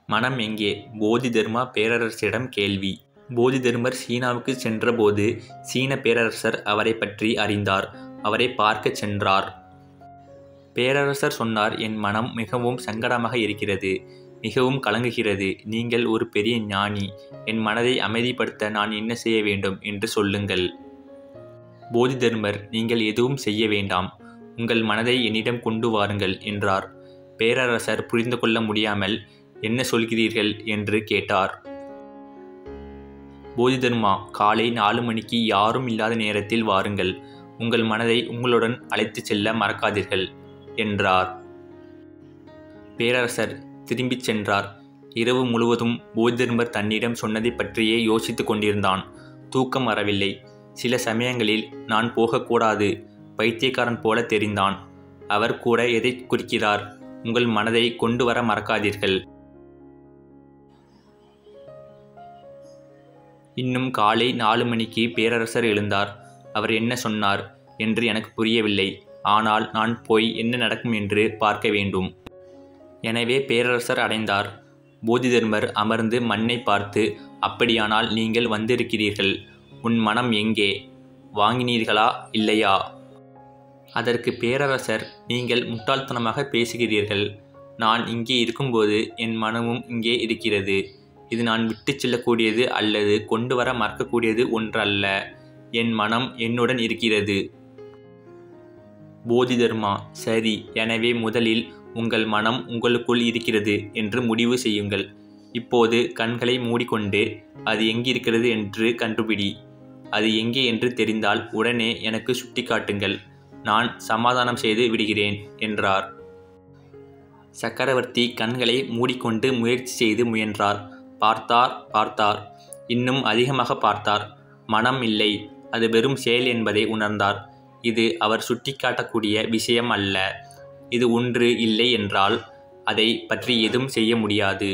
மனம் எங்கே போதி தர்மா பேரரசரிடம் கேள்வி போதி தர்மர் சீனாவுக்கு சென்றபோது சீன பேரரசர் அவரை பற்றி அறிந்தார் அவரை பார்க்கச் சென்றார் பேரரசர் சொன்னார் என் மனம் மிகவும் சங்கடமாக இருக்கிறது மிகவும் கலங்குகிறது நீங்கள் ஒரு பெரிய ஞானி என் மனதை அமைதிப்படுத்த நான் என்ன செய்ய வேண்டும் என்று சொல்லுங்கள் போதி தர்மர் நீங்கள் எதுவும் செய்ய வேண்டாம் உங்கள் மனதை என்னிடம் கொண்டு வாருங்கள் என்றார் பேரரசர் புரிந்து கொள்ள முடியாமல் என்ன சொல்கிறீர்கள் என்று கேட்டார் போதிதர்மா காலை நாலு மணிக்கு யாரும் இல்லாத நேரத்தில் வாருங்கள் உங்கள் மனதை உங்களுடன் அழைத்துச் செல்ல மறக்காதீர்கள் என்றார் பேரரசர் திரும்பிச் சென்றார் இரவு முழுவதும் போதிதர்மர் தன்னிடம் சொன்னதை பற்றியே யோசித்துக் கொண்டிருந்தான் தூக்கம் வரவில்லை சில சமயங்களில் நான் போகக்கூடாது பைத்தியக்காரன் போல தெரிந்தான் அவர் கூட எதை குறிக்கிறார் உங்கள் மனதை கொண்டு வர மறக்காதீர்கள் இன்னும் காலை நாலு மணிக்கு பேரரசர் எழுந்தார் அவர் என்ன சொன்னார் என்று எனக்கு புரியவில்லை ஆனால் நான் போய் என்ன நடக்கும் என்று பார்க்க வேண்டும் எனவே பேரரசர் அடைந்தார் போதிதர்மர் அமர்ந்து மண்ணை பார்த்து அப்படியானால் நீங்கள் வந்திருக்கிறீர்கள் உன் மனம் எங்கே வாங்கினீர்களா இல்லையா அதற்கு பேரரசர் நீங்கள் முட்டாள்தனமாக பேசுகிறீர்கள் நான் இங்கே இருக்கும்போது என் மனமும் இங்கே இருக்கிறது இது நான் விட்டுச் செல்லக்கூடியது அல்லது கொண்டு வர மறக்கக்கூடியது ஒன்றல்ல என் மனம் என்னுடன் இருக்கிறது போதிதர்மா சரி எனவே முதலில் உங்கள் மனம் உங்களுக்குள் இருக்கிறது என்று முடிவு செய்யுங்கள் இப்போது கண்களை மூடிக்கொண்டு அது எங்கிருக்கிறது என்று கண்டுபிடி அது எங்கே என்று தெரிந்தால் உடனே எனக்கு சுட்டிக்காட்டுங்கள் நான் சமாதானம் செய்து விடுகிறேன் என்றார் சக்கரவர்த்தி கண்களை மூடிக்கொண்டு முயற்சி செய்து முயன்றார் பார்த்தார் பார்த்தார் இன்னும் அதிகமாக பார்த்தார் மனம் இல்லை அது வெறும் செயல் என்பதை உணர்ந்தார் இது அவர் சுட்டிக்காட்டக்கூடிய விஷயம் அல்ல இது ஒன்று இல்லை என்றால் அதை பற்றி எதுவும் செய்ய முடியாது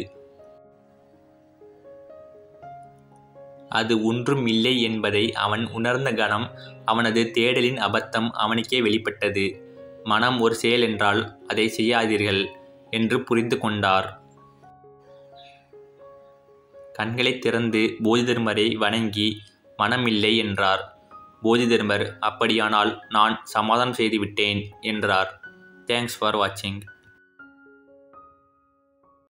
அது ஒன்றும் இல்லை என்பதை அவன் உணர்ந்த கணம் அவனது தேடலின் அபத்தம் அவனுக்கே வெளிப்பட்டது மனம் ஒரு செயல் என்றால் அதை செய்யாதீர்கள் என்று புரிந்து கொண்டார் கண்களை திறந்து போதிதர்மரை வணங்கி மனமில்லை என்றார் போதிதர்மர் அப்படியானால் நான் சமாதானம் செய்து விட்டேன் என்றார் தேங்க்ஸ் ஃபார் வாட்சிங்